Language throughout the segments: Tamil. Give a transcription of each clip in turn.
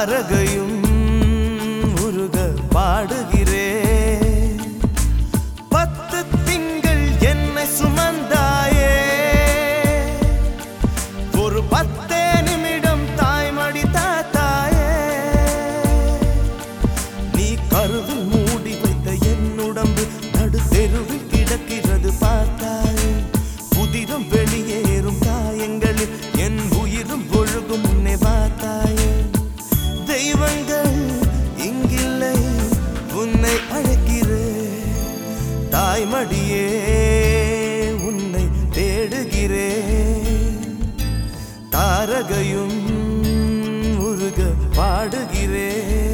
தாரகையும் உருக பாடுகிறேன் பத்து திங்கள் என்னை சுமந்தாயே ஒரு பத்தே நிமிடம் தாய்மடி தாத்தாயே நீ கருவில் மூடி வைத்த என் உடம்பு நடு தெருவில் கிடக்கிறது பார்த்தாயே புதிரம் வெளியேறும் காயங்களில் என் உயிரும் ஒழுகும் உன்னை பார்த்தாயே தெய்வங்கள் இங்கில்லை உன்னை அழைக்கிறேன் தாய்மடியே உன்னை தேடுகிறேன் தாரகையும் உருக பாடுகிறேன்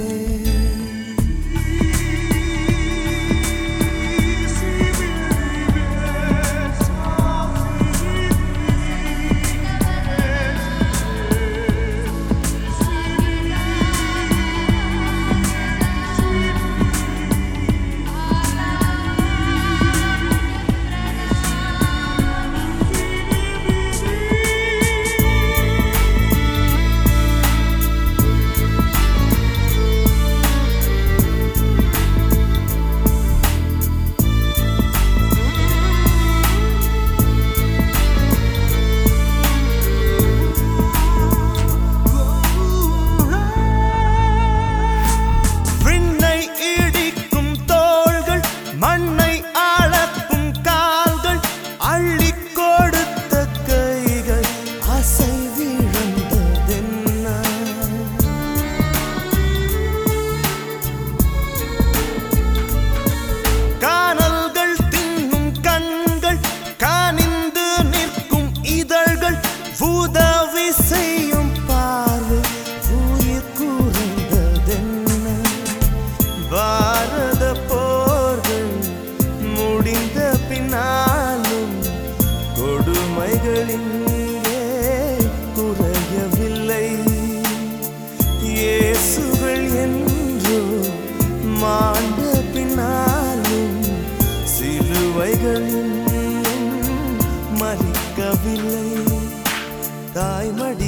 விண்ணை இடிக்கும் தோள்கள் மண்ணை அளக்கும் கால்கள் அள்ளி கொடுத்த கைகள் அசை விழுந்ததென்ன கானல்கள் தின்னும் கண்கள் காணிந்து நிற்கும் இதழ்கள் உதவி செய்யும் பார்வை உயிர் கூறுந்ததென்ன பாரத போர்கள் முடிந்த பின்னாலும் கொடுமைகளின் குறையவில்லை இயேசுகள் என்றோ மாண்ட பின்னாலும் சிலுவைகளின் மறிக்கவில்லை தாய்மடி